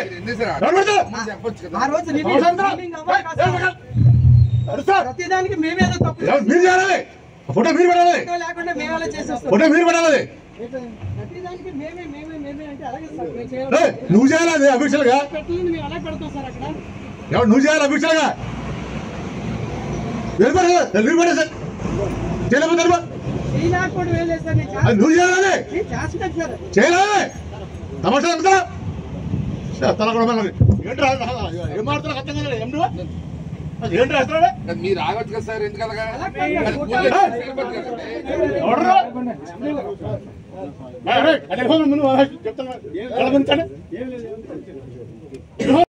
మీరు ఎన్ని సార్ ఎవరు పెడతారు? అమౌంట్ చెప్పొచ్చు కదా ఆ రోజు రిలీజ్ అవసరం ఉందా? రిలీజ్ అవ్వాలి కదా ఏ, సార్. ఎవరు సార్? ప్రతిదానికి మేమేదో తప్పు ఎవరు? మీరు చేయాలి ఆ ఫోటో మీరు పెట్టాలి చేస్తాం లేకుండా మేమేలా చేసేస్తాం ఫోటో మీరు పెట్టాలి ప్రతిదానికి మేమే మేమే మేమే అంటే అలాగే సార్ మేము ఏ, చేయాలి నువ్వు చేయాలి అది అఫీషియల్ గా పెట్టలేదు మేము ఎలా పెడతాం సార్ అక్కడ ఎవరు నువ్వు చేయాలి అఫీషియల్ గా వెళ్ళిపోయి నువ్వు పెట్టేసి చేయలేకపోతే వెళ్ళిపో. ఈ నాకు కూడా వేయలేదు సార్ నేను అది నువ్వు చేయాలి చేస్తాను నేను చేస్తాను సార్ చేయాలి తమాషా ఎంత తల కూడా మరి. ఏంటి రా- ఏం మాట్లాడుతున్నా అర్థం కాదు ఏం ఏంటి రాస్తున్నాడు అది మీరు ఆగొచ్చు కదా సార్ ఎందుకు అలాగా అలా కాదు. అది పూర్తిగా సరిపోతుంది కదండి. ఎవడరా అదే చెప్తాను చెప్తాను